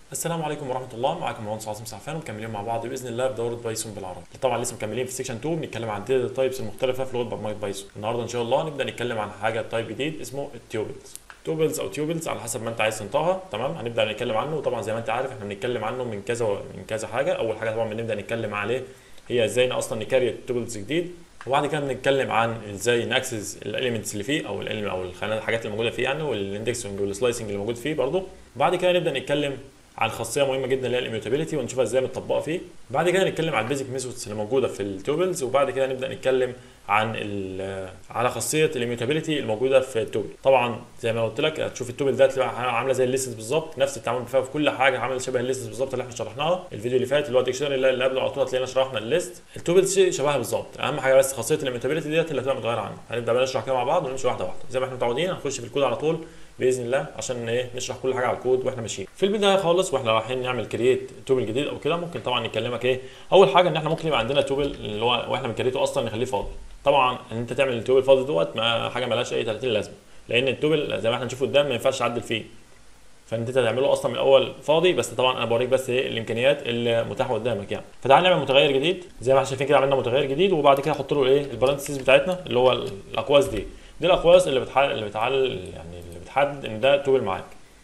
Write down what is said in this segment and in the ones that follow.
السلام عليكم ورحمه الله معاكم مهندس عاصم سعفان ومكملين مع بعض باذن الله في دوره بايثون بالعربي طبعا لسه مكملين في سيكشن 2 بنتكلم عن الداتا تايبس المختلفه في لغه برمجه بايثون النهارده ان شاء الله نبدا نتكلم عن حاجه تايب جديد اسمه التيوبلز توبلز او تيوبلز على حسب ما انت عايز تنطقها تمام هنبدا نتكلم عنه وطبعا زي ما انت عارف احنا بنتكلم عنه من كذا من كذا حاجه اول حاجه طبعا بنبدا نتكلم عليه هي ازاي اصلا نكريت توبلز جديد وبعد كده بنتكلم عن ازاي ناكسس الاليمنتس اللي فيه او ال او الخانات الحاجات اللي موجوده فيه يعني والاندكسنج والسلايسنج اللي موجود فيه برضه بعد كده نبدا نتكلم عن خاصيه مهمه جدا اللي هي الاميوتابيلتي ونشوفها ازاي متطبقه فيه بعد كده نتكلم عن البيزك ميثودز اللي موجوده في التوبلز وبعد كده نبدا نتكلم عن على خاصيه الاميوتابيلتي الموجوده في التوبل طبعا زي ما قلت لك هتشوف التوبل ده هتبقى عامله زي الليستس بالظبط نفس التعامل فيها في كل حاجه عامله شبه الليستس بالظبط اللي احنا شرحناها الفيديو اللي فات اللي هو الديكشنري اللي قبله على طول هتلاقينا شرحنا الليست التوبلز شبهها بالظبط اهم حاجه بس خاصيه الاميوتابيلتي ديت اللي هتبقى متغيره عنها هنبدا بقى نشرح كده مع بعض ونمشي واحده واحده زي ما احنا متعودين هنخش في الكود على طول باذن الله عشان ايه نشرح كل حاجه على الكود واحنا ماشيين في البدايه خالص واحنا رايحين نعمل كرييت توبل جديد او كده ممكن طبعا نكلمك ايه اول حاجه ان احنا ممكن يبقى عندنا توبل اللي هو واحنا بنكريته اصلا نخليه فاضي طبعا ان انت تعمل التوبل فاضي دوت ما حاجه مالهاش اي 30 لازمه لان التوبل زي ما احنا نشوف قدام ما ينفعش تعدل فيه فانت تعمله اصلا من الاول فاضي بس طبعا انا بوريك بس ايه الامكانيات اللي متاحه قدامك يعني فتعال نعمل متغير جديد زي ما احنا شايفين كده عملنا متغير جديد وبعد كده احط له ايه البارنتسز بتاعتنا اللي هو الاقواس دي دي الاقواس اللي بتحل اللي بتعل يعني اللي بتحدد ان ده توبل معاك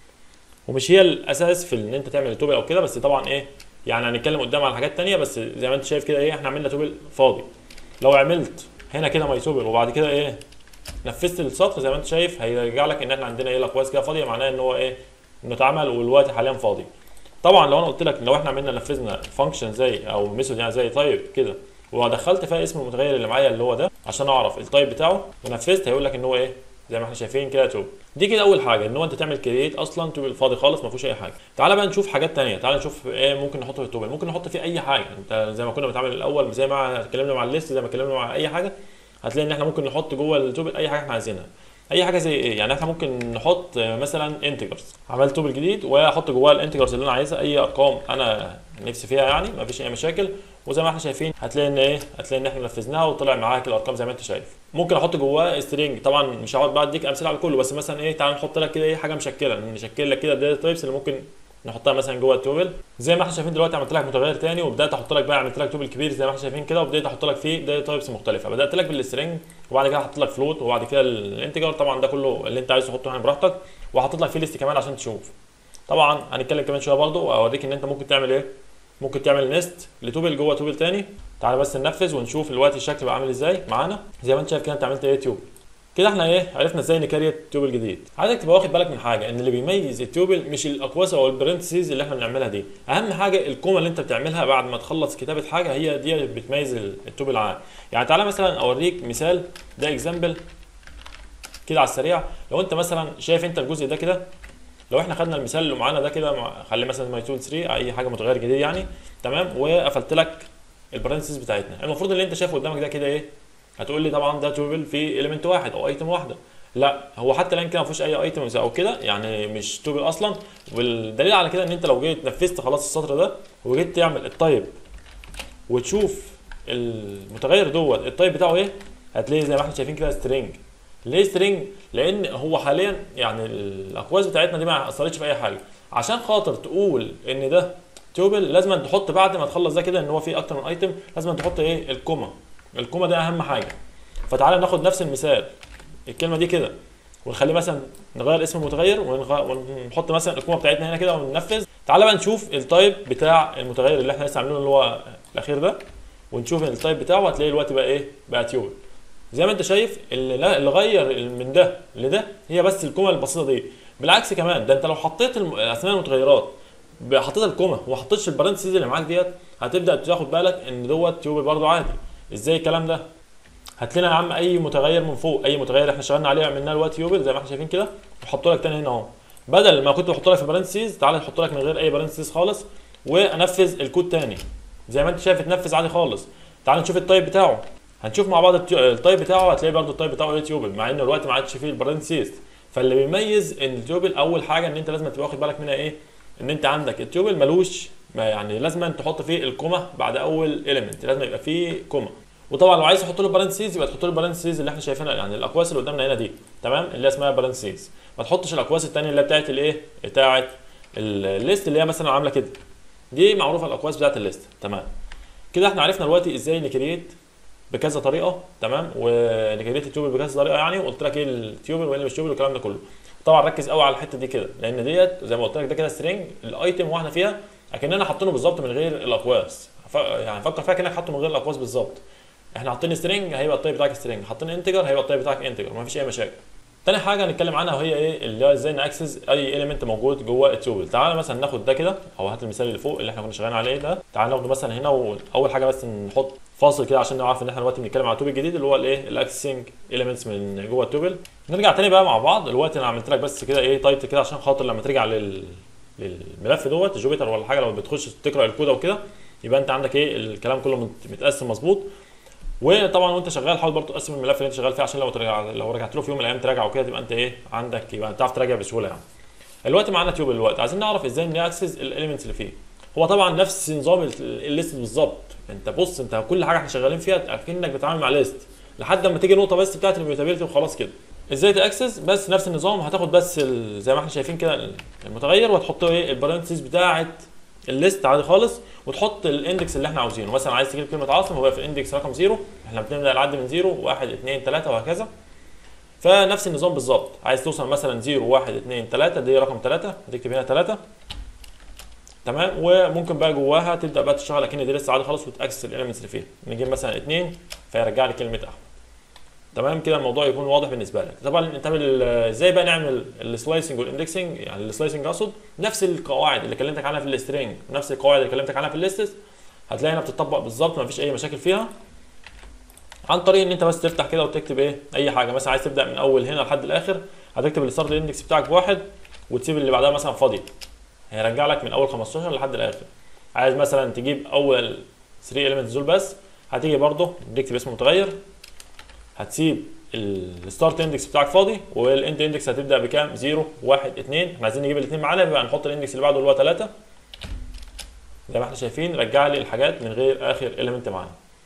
ومش هي الاساس في ان انت تعمل التوبل او كده بس طبعا ايه يعني هنتكلم قدام على حاجات تانية بس زي ما انت شايف كده ايه احنا عملنا توبل فاضي لو عملت هنا كده ماي توبل وبعد كده ايه نفذت السطر زي ما انت شايف هيرجع لك ان احنا عندنا ايه الاقواس كده فاضيه معناها ان هو ايه انه اتعمل والوقت حاليا فاضي طبعا لو انا قلت لك لو احنا عملنا نفذنا فانكشن زي او ميثود يعني زي تايب كده ودخلت فيها اسم المتغير اللي معايا اللي هو ده عشان اعرف التايب بتاعه ونفذت هيقول لك ان هو ايه زي ما احنا شايفين كده توب دي كده اول حاجه ان هو انت تعمل كرييت اصلا توبل فاضي خالص ما فيهوش اي حاجه تعالى بقى نشوف حاجات تانية تعالى نشوف ايه ممكن نحطه في التوبل ممكن نحط فيه اي حاجه انت زي ما كنا بنتعامل الاول زي ما اتكلمنا مع الليست زي ما اتكلمنا مع اي حاجه هتلاقي ان احنا ممكن نحط جوه التوبل اي حاجه احنا عايزينها اي حاجه زي ايه يعني احنا ممكن نحط مثلا انتجرز عملت توبل جديد واحط جواه الانتجرز اللي انا عايزها اي ارقام انا نفسي فيها يعني ما فيش اي مشاكل وزي ما احنا شايفين هتلاقي ان ايه هتلاقي ان احنا نفذناها وطلع معاك الارقام زي ما انت شايف ممكن احط جواه سترينج طبعا مش هقعد بقى اديك امثله على كله بس مثلا ايه تعال نحط لك كده ايه حاجه مشكله نشكل لك كده الداتا تايبس اللي ممكن نحطها مثلا جوه التوبل زي ما احنا شايفين دلوقتي عملت لك متغير تاني وبدات احط لك بقى عملت لك توبل كبير زي ما احنا شايفين كده وبدات احط لك فيه داتا تايبس مختلفه بدات لك بالسترينج وبعد كده حطيت لك فلوت وبعد كده الانتجر طبعا ده كله اللي انت عايز تحطه يعني براحتك وحطيت لك فيه ليست كمان عشان تشوف طبعا هنتكلم كمان شويه برده واوريك ان انت ممكن تعمل ايه ممكن تعمل نست لتوبل جوه توبل تاني تعالى بس ننفذ ونشوف الوقت الشكل بقى عامل ازاي معانا زي ما انت شايف كده انت عملت ايه تيوبل كده احنا ايه عرفنا ازاي نكريت توبل جديد عايزك تبقى واخد بالك من حاجه ان اللي بيميز التوبل مش الاقواس او البرنتسيز اللي احنا بنعملها دي اهم حاجه الكومه اللي انت بتعملها بعد ما تخلص كتابه حاجه هي دي بتميز التوبل عنها يعني تعالى مثلا اوريك مثال ده اكزامبل كده على السريع لو انت مثلا شايف انت الجزء ده كده لو احنا خدنا المثال اللي معانا ده كده خلي مثلا ماي تول 3 اي حاجه متغير جديد يعني تمام وقفلت لك البرنتسيز بتاعتنا المفروض اللي انت شايفه قدامك ده كده ايه هتقول لي طبعا ده توبل فيه اليمنت واحد او ايتم واحده لا هو حتى الان كده ما فيهوش اي ايتمز او كده يعني مش توبل اصلا والدليل على كده ان انت لو جيت نفذت خلاص السطر ده وجيت تعمل التايب وتشوف المتغير دوت التايب بتاعه ايه هتلاقي زي ما احنا شايفين كده سترينج ليه سترينج لان هو حاليا يعني الاقواس بتاعتنا دي ما اثرتش في اي حاجه عشان خاطر تقول ان ده توبل لازم تحط بعد ما تخلص ده كده ان هو فيه اكتر من ايتم لازم تحط ايه الكوما الكوما ده اهم حاجه فتعالى ناخد نفس المثال الكلمه دي كده ونخلي مثلا نغير اسم المتغير ونحط مثلا الكوما بتاعتنا هنا كده وننفذ تعالى بقى نشوف التايب بتاع المتغير اللي احنا لسه عاملينه اللي هو الاخير ده ونشوف التايب بتاعه هتلاقي الوقت بقى ايه بقى تيوبل زي ما انت شايف اللي, اللي غير من ده لده هي بس الكوما البسيطه دي بالعكس كمان ده انت لو حطيت اسماء المتغيرات حطيت الكوما وما حطيتش البارنتسيز اللي معاك ديت هتبدا تاخد بالك ان دوت تيوبل برضه عادي ازاي الكلام ده هات لنا يا عم اي متغير من فوق اي متغير احنا اشتغلنا عليه عملناه دلوقتي تيوبل زي ما احنا شايفين كده وحطه لك تاني هنا اهو بدل ما كنت بحط لك في بارنتسيز تعالى نحط لك من غير اي بارنتسيز خالص وانفذ الكود تاني زي ما انت شايف اتنفذ عادي خالص تعال نشوف التايب بتاعه هنشوف مع بعض التايب بتاعه هتلاقي برده التايب بتاعه ايه تيوبل مع ان الوقت ما عادش فيه البارنتسيز فاللي بيميز ان التيوبل اول حاجه ان انت لازم تبقى واخد بالك منها ايه ان انت عندك التيوبل ملوش ما يعني لازم تحط فيه الكوما بعد اول اليمنت لازم يبقى فيه كوما وطبعا لو عايز تحط له بارنتسيز يبقى تحط له البارنتسيز اللي احنا شايفينها يعني الاقواس اللي قدامنا هنا دي تمام اللي اسمها بارنتسيز ما تحطش الاقواس الثانيه اللي بتاعت الايه بتاعت الليست اللي هي مثلا عامله كده دي معروفه الاقواس بتاعت الليست تمام كده احنا عرفنا دلوقتي ازاي نكريت بكذا طريقه تمام ونكريت التيوبل بكذا طريقه يعني وقلت لك ايه التيوبل وايه اللي مش تيوبل والكلام ده كله طبعا ركز قوي على الحته دي كده لان ديت زي ما قلت لك ده كده سترينج الايتم واحنا فيها اكننا حاطينه بالظبط من غير الاقواس ف... يعني فكر فيها كانك حاطه من غير الاقواس بالظبط احنا حاطين سترينج هيبقى الطيب بتاعك سترينج حاطين انتجر هيبقى الطيب بتاعك انتجر ما فيش اي مشاكل تاني حاجه هنتكلم عنها وهي ايه اللي هو ازاي ناكسس اي اليمنت موجود جوه التيوبل تعالى مثلا ناخد ده كده او هات المثال اللي فوق اللي احنا كنا شغالين عليه ده تعالى ناخده مثلا هنا واول حاجه بس نحط فاصل كده عشان نعرف ان احنا دلوقتي بنتكلم على توبل جديد اللي هو الايه الاكسسنج اليمنتس من جوه التوبل نرجع تاني بقى مع بعض دلوقتي انا عملت لك بس كده ايه تايتل كده عشان خاطر لما ترجع لل للملف دوت جوبيتر ولا حاجه لما بتخش تقرا الكود او كده يبقى انت عندك ايه الكلام كله متقسم مظبوط وطبعا وانت شغال حاول برضه تقسم الملف اللي انت شغال فيه عشان لو ترجع لو رجعت له في يوم من الايام تراجع وكده تبقى انت ايه عندك يبقى تعرف تراجع بسهوله يعني. الوقت معانا تيوب الوقت عايزين نعرف ازاي ناكسس الاليمنتس اللي فيه. هو طبعا نفس نظام الليست بالظبط انت بص انت كل حاجه احنا شغالين فيها اكنك بتتعامل مع ليست لحد ما تيجي نقطه بس بتاعت الميوتابيلتي وخلاص كده. ازاي تاكسس بس نفس النظام هتاخد بس زي ما احنا شايفين كده المتغير وهتحط ايه البارنتسز بتاعت الليست عادي خالص وتحط الاندكس اللي احنا عاوزينه مثلا عايز تجيب كلمه عاصم هو في الاندكس رقم زيرو احنا بنبدا نعد من زيرو واحد اثنين ثلاثه وهكذا فنفس النظام بالظبط عايز توصل مثلا زيرو واحد اثنين ثلاثه دي رقم ثلاثه هتكتب هنا ثلاثه تمام وممكن بقى جواها تبدا بقى تشتغل اكن دي لسه عادي خالص وتاكسس الاليمنتس اللي فيها نجيب مثلا اثنين فيرجع لي كلمه احمد تمام كده الموضوع يكون واضح بالنسبه لك طبعا انت ازاي بقى نعمل السلايسنج والاندكسنج يعني السلايسنج اقصد نفس القواعد اللي كلمتك عنها في السترينج نفس القواعد اللي كلمتك عنها في الليستس هتلاقي انها بتطبق بالظبط ما فيش اي مشاكل فيها عن طريق ان انت بس تفتح كده وتكتب ايه اي حاجه مثلا عايز تبدا من اول هنا لحد الاخر هتكتب الستارت الاندكس بتاعك بواحد وتسيب اللي بعدها مثلا فاضي هيرجع لك من اول 15 لحد الاخر عايز مثلا تجيب اول 3 اليمنتس دول بس هتيجي برده تكتب اسم متغير هتسيب الستارت اندكس بتاعك فاضي والاند اندكس هتبدا بكام 0 1 2 احنا عايزين نجيب الاثنين معانا يبقى نحط الاندكس اللي بعده اللي هو 3 زي ما احنا شايفين رجع لي الحاجات من غير اخر اليمنت معانا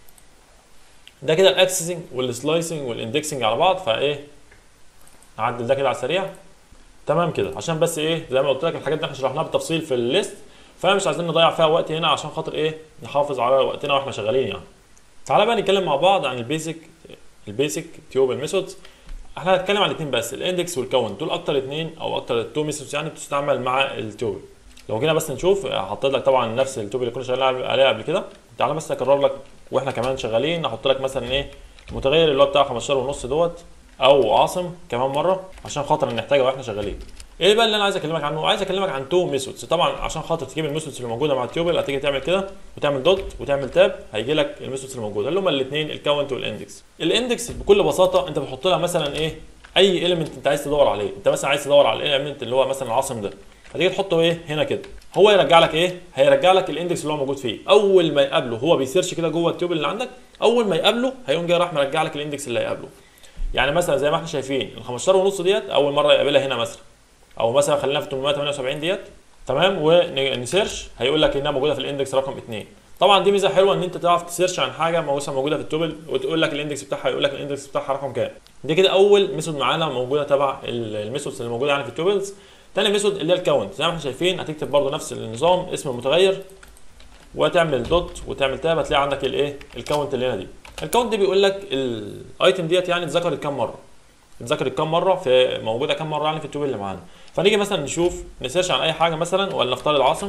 ده كده الاكسسنج والسلايسنج والاندكسنج على بعض فايه نعدل ده كده على السريع تمام كده عشان بس ايه زي ما قلت لك الحاجات دي احنا شرحناها بالتفصيل في الليست فمش عايزين نضيع فيها وقت هنا عشان خاطر ايه نحافظ على وقتنا واحنا شغالين يعني تعالى بقى نتكلم مع بعض عن البيزك البيسك تيوبل ميثودز احنا هنتكلم عن الاثنين بس الاندكس والكاونت دول اكتر اثنين او اكتر تو ميثودز يعني بتستعمل مع التيوبل لو جينا بس نشوف حطيت لك طبعا نفس التيوبل اللي كنا شغالين عليها قبل كده تعالى بس اكرر لك واحنا كمان شغالين احط لك مثلا ايه المتغير اللي هو بتاع 15 ونص دوت او عاصم كمان مره عشان خاطر نحتاجه واحنا شغالين ايه بقى اللي انا عايز اكلمك عنه عايز اكلمك عن تو ميثودز طبعا عشان خاطر تجيب الميثودز اللي موجوده مع التيوبل هتيجي تعمل كده وتعمل دوت وتعمل تاب هيجي لك الميثودز اللي موجوده اللي هم الاثنين الكاونت والاندكس الاندكس بكل بساطه انت بتحط لها مثلا ايه اي اليمنت انت عايز تدور عليه انت مثلا عايز تدور على الاليمنت اللي هو مثلا العاصم ده هتيجي تحطه ايه هنا كده هو يرجع لك ايه هيرجع لك الاندكس اللي هو موجود فيه اول ما يقابله هو بيسيرش كده جوه التيوبل اللي عندك اول ما يقابله هيقوم جاي راح مرجع لك الاندكس اللي هيقابله يعني مثلا زي ما احنا شايفين ال 15 ونص ديت اول مره يقابلها هنا مثلا او مثلا خلينا في 878 ديت تمام ونسيرش هيقول لك انها موجوده في الاندكس رقم 2 طبعا دي ميزه حلوه ان انت تعرف تسيرش عن حاجه مثلا موجوده في التوبل وتقول لك الاندكس بتاعها يقول لك الاندكس بتاعها رقم كام دي كده اول ميثود معانا موجوده تبع الميثودز اللي موجوده يعني في التوبلز تاني ميثود اللي هي الكاونت زي ما احنا شايفين هتكتب برضه نفس النظام اسم المتغير وتعمل دوت وتعمل تاب هتلاقي عندك الايه الكاونت اللي هنا دي الكاونت دي بيقول لك الايتم ديت يعني اتذكرت كام مره اتذكرت كام مره في موجوده كام مره يعني في التوبل اللي معانا فنيجي مثلا نشوف نسيرش عن اي حاجه مثلا ولا نختار العاصم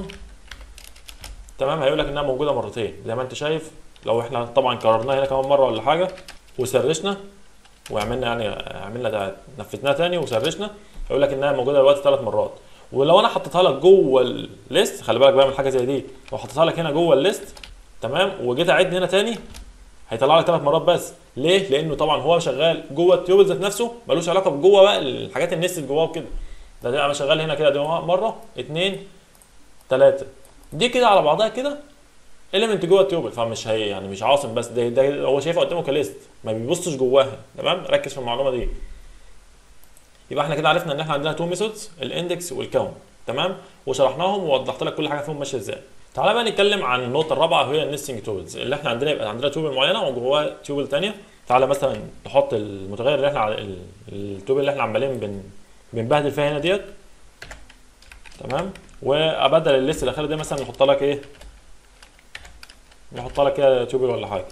تمام هيقول لك انها موجوده مرتين زي ما انت شايف لو احنا طبعا كررناها هنا كمان مره ولا حاجه وسرشنا وعملنا يعني عملنا نفذناها تاني وسرشنا هيقول لك انها موجوده دلوقتي ثلاث مرات ولو انا حطيتها لك جوه الليست خلي بالك بقى من حاجه زي دي لو حطيتها لك هنا جوه الليست تمام وجيت اعد هنا تاني هيطلع لك ثلاث مرات بس ليه؟ لانه طبعا هو شغال جوه التيوبل ذات نفسه ملوش علاقه بجوه بقى الحاجات النست جواه وكده ده, ده انا شغال هنا كده مره اثنين ثلاثه دي كده على بعضها كده اليمنت جوه التيوبل فمش هي يعني مش عاصم بس ده, ده هو شايفها قدامه كليست ما بيبصش جواها تمام ركز في المعلومه دي يبقى احنا كده عرفنا ان احنا عندنا تو ميثودز الاندكس والكاونت تمام وشرحناهم ووضحت لك كل حاجه فيهم ماشيه ازاي تعالى بقى نتكلم عن النقطه الرابعه وهي النستنج توبلز اللي احنا عندنا يبقى عندنا توبل معينه وجواها توبل ثانيه تعالى مثلا نحط المتغير اللي احنا التوبل اللي احنا عمالين بن بنبهدل فيها هنا ديت تمام وابدل الليست الاخيره دي مثلا نحط لك ايه نحط لك كده تيوبل ولا حاجه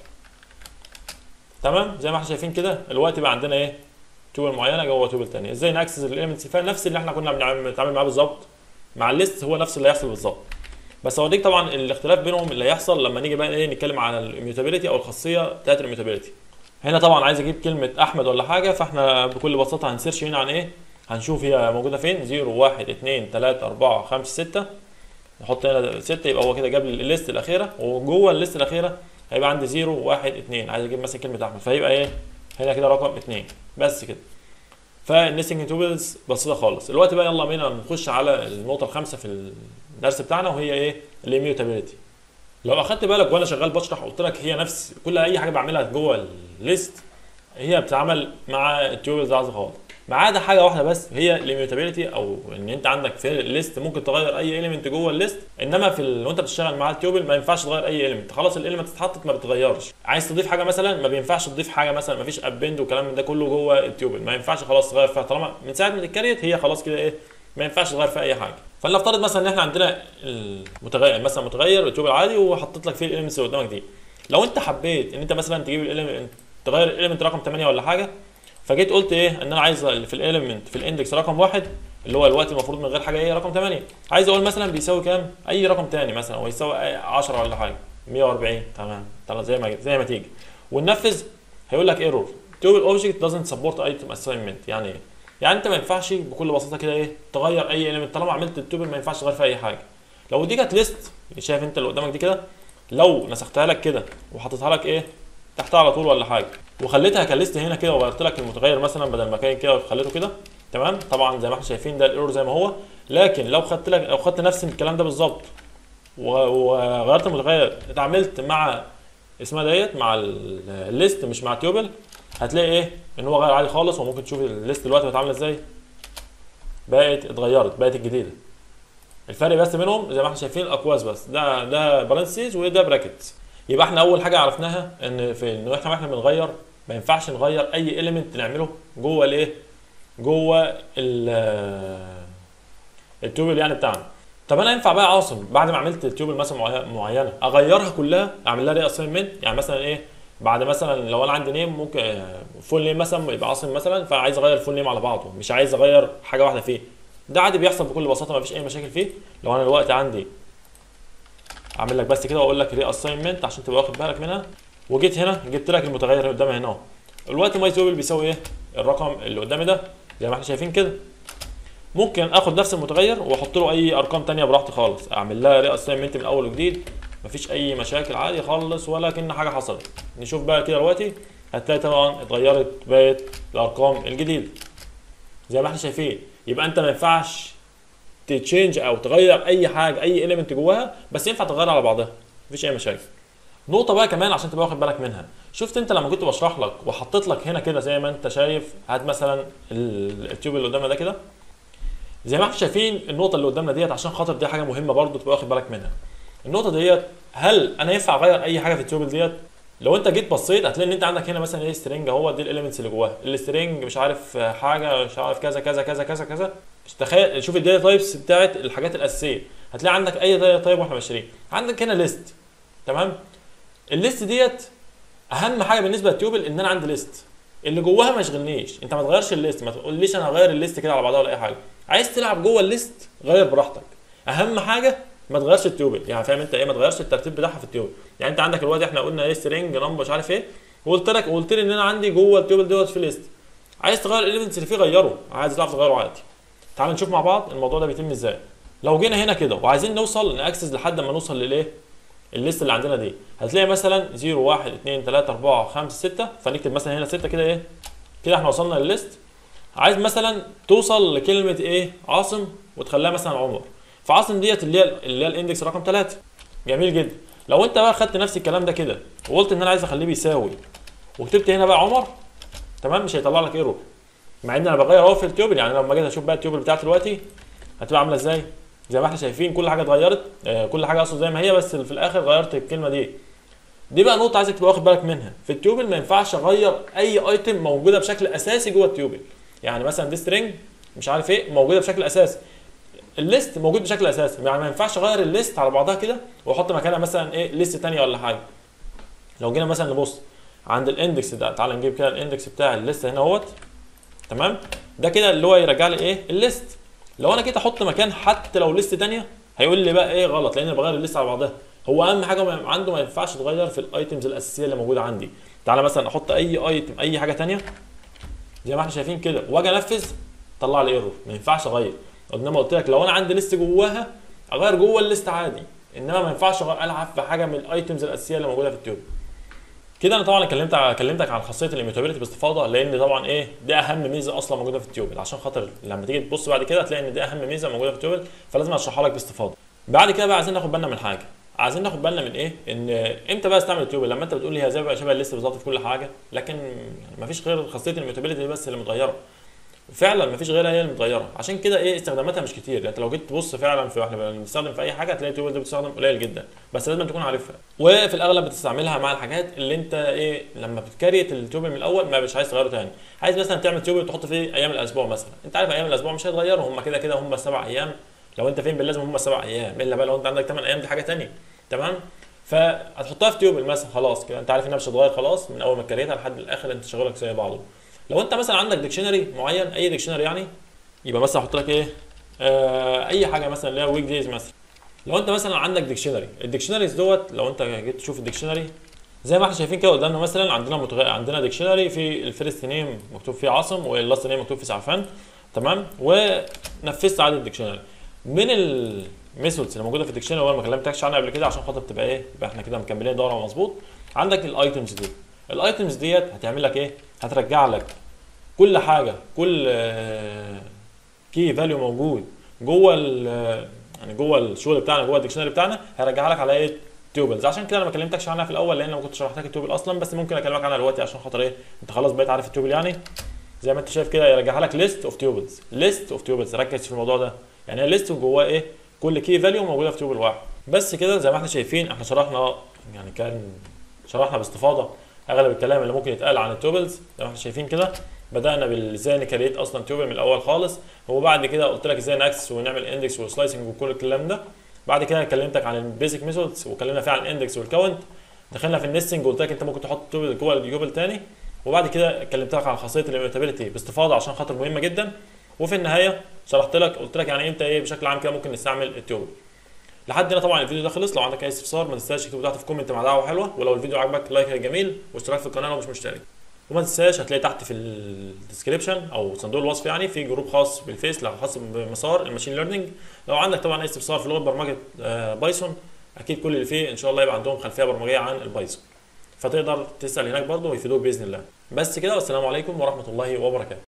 تمام زي ما احنا شايفين كده الوقت بقى عندنا ايه تيوبل معينه جوه تيوبل ثانيه ازاي ناكسس الاليمنتس فيها نفس اللي احنا كنا بنتعامل معاه بالظبط مع الليست هو نفس اللي هيحصل بالظبط بس اوريك طبعا الاختلاف بينهم اللي هيحصل لما نيجي بقى ايه نتكلم على الاميوتابيلتي او الخاصيه بتاعت الاميوتابيلتي هنا طبعا عايز اجيب كلمه احمد ولا حاجه فاحنا بكل بساطه هنسيرش هنا عن ايه هنشوف هي موجوده فين 0 1 2 3 4 5 6 نحط هنا 6 يبقى هو كده جاب لي الليست الاخيره وجوه الليست الاخيره هيبقى عندي 0 1 2 عايز اجيب مثلا كلمه احمد فهيبقى ايه هنا كده رقم 2 بس كده فالنستنج توبلز بسيطه خالص الوقت بقى يلا بينا نخش على النقطه الخامسه في الدرس بتاعنا وهي ايه الاميوتابيلتي لو اخدت بالك وانا شغال بشرح قلت لك هي نفس كل اي حاجه بعملها جوه الليست هي بتتعمل مع التيوبلز عايز خالص ما عدا حاجه واحده بس هي الاميوتابيلتي او ان انت عندك في الليست ممكن تغير اي اليمنت جوه الليست انما في ال... وانت بتشتغل مع التيوبل ما ينفعش تغير اي اليمنت خلاص الاليمنت اتحطت ما بتتغيرش عايز تضيف حاجه مثلا ما بينفعش تضيف حاجه مثلا ما فيش ابند والكلام من ده كله جوه التيوبل ما ينفعش خلاص تغير فيها طالما من ساعه ما اتكريت هي خلاص كده ايه ما ينفعش تغير فيها اي حاجه فلنفترض مثلا ان احنا عندنا المتغير مثلا متغير التيوبل عادي وحطيت لك فيه الاليمنتس اللي قدامك دي لو انت حبيت ان انت مثلا تجيب الاليمنت تغير الاليمنت رقم 8 ولا حاجه فجيت قلت ايه ان انا عايز في الاليمنت في الاندكس رقم واحد اللي هو الوقت المفروض من غير حاجه ايه رقم 8 عايز اقول مثلا بيساوي كام اي رقم تاني مثلا هو يساوي 10 ولا حاجه 140 تمام طبعا زي ما زي ما تيجي وننفذ هيقول لك ايرور تيوبل اوبجكت doesn't support item assignment يعني ايه يعني انت ما ينفعش بكل بساطه كده ايه تغير اي اليمنت طالما عملت التوبل ما ينفعش تغير فيها اي حاجه لو دي كانت ليست شايف انت اللي قدامك دي كده لو نسختها لك كده وحطيتها لك ايه تحتها على طول ولا حاجه وخليتها كليست هنا كده وغيرت لك المتغير مثلا بدل ما كان كده وخليته كده تمام طبعا زي ما احنا شايفين ده الايرور زي ما هو لكن لو خدت لك لو خدت نفس الكلام ده بالظبط وغيرت المتغير اتعاملت مع اسمها ديت مع الليست مش مع التيوبل هتلاقي ايه ان هو غير عادي خالص وممكن تشوف الليست دلوقتي بقت عامله ازاي بقت اتغيرت بقت الجديده الفرق بس بينهم زي ما احنا شايفين الاقواس بس ده ده برانسيز وده براكتس يبقى احنا اول حاجه عرفناها ان في ان احنا احنا بنغير ما ينفعش نغير اي اليمنت نعمله جوه الايه جوه التيوبل يعني بتاعنا طب انا ينفع بقى عاصم بعد ما عملت التيوبل مثلا معينه اغيرها كلها اعمل لها ري اساينمنت يعني مثلا ايه بعد مثلا لو انا عندي نيم ممكن فول نيم مثلا يبقى عاصم مثلا فعايز اغير الفول نيم على بعضه مش عايز اغير حاجه واحده فيه ده عادي بيحصل بكل بساطه ما فيش اي مشاكل فيه لو انا دلوقتي عندي اعمل لك بس كده واقول لك ري اساينمنت عشان تبقى واخد بالك منها وجيت هنا جبت لك المتغير اللي قدامي هنا اهو الوقت ماي توبل بيساوي ايه الرقم اللي قدامي ده زي ما احنا شايفين كده ممكن اخد نفس المتغير واحط له اي ارقام تانية براحتي خالص اعمل لها ري اساينمنت من اول وجديد مفيش اي مشاكل عادي خالص ولا كأن حاجه حصلت نشوف بقى كده دلوقتي هتلاقي طبعا اتغيرت بقت الارقام الجديده زي ما احنا شايفين يبقى انت ما ينفعش تتشينج او تغير اي حاجه اي اليمنت جواها بس ينفع تغير على بعضها مفيش اي مشاكل نقطه بقى كمان عشان تبقى واخد بالك منها شفت انت لما كنت بشرح لك وحطيت لك هنا كده زي ما انت شايف هات مثلا التيوب اللي قدامنا ده كده زي ما احنا شايفين النقطه اللي قدامنا ديت عشان خاطر دي حاجه مهمه برضو تبقى واخد بالك منها النقطه ديت هل انا ينفع اغير اي حاجه في التيوبل ديت لو انت جيت بصيت هتلاقي ان انت عندك هنا مثلا ايه سترينج اهو دي الاليمنتس اللي جواها السترينج مش عارف حاجه مش عارف كذا كذا كذا كذا كذا تخيل شوف الداتا تايبس بتاعت الحاجات الاساسيه هتلاقي عندك اي داتا تايب واحنا ماشيين عندك هنا ليست تمام الليست ديت اهم حاجه بالنسبه للتيوبل ان انا عندي ليست اللي جواها ما يشغلنيش انت ما تغيرش الليست ما تقوليش انا هغير الليست كده على بعضها ولا اي حاجه عايز تلعب جوه الليست غير براحتك اهم حاجه ما تغيرش التيوبل يعني فاهم انت ايه ما تغيرش الترتيب بتاعها في التيوبل يعني انت عندك الوقت احنا قلنا ايه سترينج نمبر مش عارف ايه وقلت لك وقلت لي ان انا عندي جوه التيوبل دوت في ليست عايز تغير الاليمنتس اللي فيه غيره عايز تعرف تغيره عادي تعال نشوف مع بعض الموضوع ده بيتم ازاي لو جينا هنا كده وعايزين نوصل ناكسس لحد ما نوصل للايه الليست اللي عندنا دي هتلاقي مثلا 0 1 2 3 4 5 6 فنكتب مثلا هنا 6 كده ايه كده احنا وصلنا للليست عايز مثلا توصل لكلمه ايه عاصم وتخليها مثلا عمر فعاصم ديت اللي هي اللي هي الاندكس رقم 3 جميل جدا لو انت بقى خدت نفس الكلام ده كده وقلت ان انا عايز اخليه بيساوي وكتبت هنا بقى عمر تمام مش هيطلع لك ايرور مع ان انا بغير اهو في التيوبل يعني لما جيت اشوف بقى التيوبل بتاعتي دلوقتي هتبقى عامله ازاي زي ما احنا شايفين كل حاجه اتغيرت آه كل حاجه اصلا زي ما هي بس في الاخر غيرت الكلمه دي دي بقى نقطه عايزك تبقى واخد بالك منها في التيوبل ما ينفعش اغير اي ايتم موجوده بشكل اساسي جوه التيوبل يعني مثلا دي سترينج مش عارف ايه موجوده بشكل اساسي الليست موجود بشكل اساسي يعني ما ينفعش اغير الليست على بعضها كده واحط مكانها مثلا ايه ليست ثانيه ولا حاجه لو جينا مثلا نبص عند الاندكس ده تعال نجيب كده الاندكس بتاع الليست هنا اهوت تمام ده كده اللي هو يرجع لي ايه الليست لو انا جيت احط مكان حتى لو ليست ثانيه هيقول لي بقى ايه غلط لان انا بغير الليست على بعضها هو اهم حاجه ما عنده ما ينفعش تغير في الايتمز الاساسيه اللي موجوده عندي تعالى مثلا احط اي ايتم اي حاجه ثانيه زي ما احنا شايفين كده واجي انفذ طلع لي ايرور ما ينفعش اغير انما قلت لك لو انا عندي ليست جواها اغير جوه الليست عادي انما ما ينفعش العب في حاجه من الايتمز الاساسيه اللي موجوده في التيوب كده انا طبعا كلمت كلمتك عن خاصيه الاميوتابيلتي باستفاضه لان طبعا ايه دي اهم ميزه اصلا موجوده في التيوبل عشان خاطر لما تيجي تبص بعد كده هتلاقي ان دي اهم ميزه موجوده في التيوبل فلازم اشرحها لك باستفاضه بعد كده بقى عايزين ناخد بالنا من حاجه عايزين ناخد بالنا من ايه ان امتى بقى استعمل التيوبل لما انت بتقول لي هي زي بقى شبه الليست بالظبط في كل حاجه لكن ما فيش غير خاصيه الاميوتابيلتي دي بس اللي متغيره فعلا مفيش غيرها هي اللي متغيره عشان كده ايه استخداماتها مش كتير انت لو جيت تبص فعلا في احنا بنستخدم في اي حاجه هتلاقي التيوبل دي بتستخدم قليل جدا بس لازم تكون عارفها وفي الاغلب بتستعملها مع الحاجات اللي انت ايه لما بتكريت التيوبل من الاول ما مش عايز تغيره تاني عايز مثلا تعمل تيوبل تحط فيه ايام الاسبوع مثلا انت عارف ايام الاسبوع مش هيتغيروا هم كده كده هم سبع ايام لو انت فين باللازم هم سبع ايام الا بقى لو انت عندك 8 ايام دي حاجه ثانيه تمام فهتحطها في تيوبل مثلا خلاص كده انت عارف انها مش هتتغير خلاص من اول ما كريتها لحد الاخر انت شغلك زي بعضه لو انت مثلا عندك ديكشنري معين اي ديكشنري يعني يبقى مثلا احط لك ايه آه اي حاجه مثلا اللي هي ويك دايز مثلا لو انت مثلا عندك ديكشنري الديكشنريز دوت لو انت جيت تشوف الديكشنري زي ما احنا شايفين كده قدامنا مثلا عندنا متغ... عندنا ديكشنري في الفيرست نيم مكتوب فيه عاصم واللاست نيم مكتوب فيه سعفان تمام ونفذت عدد الديكشنري من الميثودز اللي موجوده في الديكشنري وانا ما كلمتكش عنها قبل كده عشان خاطر تبقى ايه يبقى احنا كده مكملين الدوره مظبوط عندك الايتمز دي الايتمز ديت هتعمل لك ايه هترجع لك كل حاجه كل كي فاليو موجود جوه يعني جوه الشغل بتاعنا جوه الديكشنري بتاعنا هيرجعها لك على ايه تيوبلز عشان كده انا ما كلمتكش عنها في الاول لان انا ما كنتش شرحت لك التيوبل اصلا بس ممكن اكلمك عنها دلوقتي عشان خاطر ايه انت خلاص بقيت عارف التيوبل يعني زي ما انت شايف كده يرجعها لك ليست اوف تيوبلز ليست اوف تيوبلز ركز في الموضوع ده يعني هي ليست جواه ايه كل كي فاليو موجوده في تيوبل واحد بس كده زي ما احنا شايفين احنا شرحنا يعني كان شرحنا باستفاضه اغلب الكلام اللي ممكن يتقال عن التوبلز زي ما احنا شايفين كده بدانا بازاي نكريت اصلا تيوبل من الاول خالص وبعد كده قلت لك ازاي ناكسس ونعمل اندكس وسلايسنج وكل الكلام ده بعد كده كلمتك عن البيزك ميثودز وكلمنا فيها عن الاندكس والكاونت دخلنا في النستنج وقلت لك انت ممكن تحط توبل جوه التيوبل تاني وبعد كده كلمتك عن خاصيه الاميوتابيلتي باستفاضه عشان خاطر مهمه جدا وفي النهايه شرحت لك قلت لك يعني انت ايه بشكل عام كده ممكن نستعمل التيوبل لحد هنا طبعا الفيديو ده خلص لو عندك اي استفسار ما تنساش تكتب تحت في كومنت مع دعوه حلوه ولو الفيديو عجبك لايك جميل واشتراك في القناه لو مش مشترك وما تنساش هتلاقي تحت في الديسكربشن او صندوق الوصف يعني في جروب خاص بالفيس لو خاص بمسار الماشين ليرنينج لو عندك طبعا اي استفسار في لغه برمجه بايثون اكيد كل اللي فيه ان شاء الله يبقى عندهم خلفيه برمجيه عن البايثون فتقدر تسال هناك برضه ويفيدوك باذن الله بس كده والسلام عليكم ورحمه الله وبركاته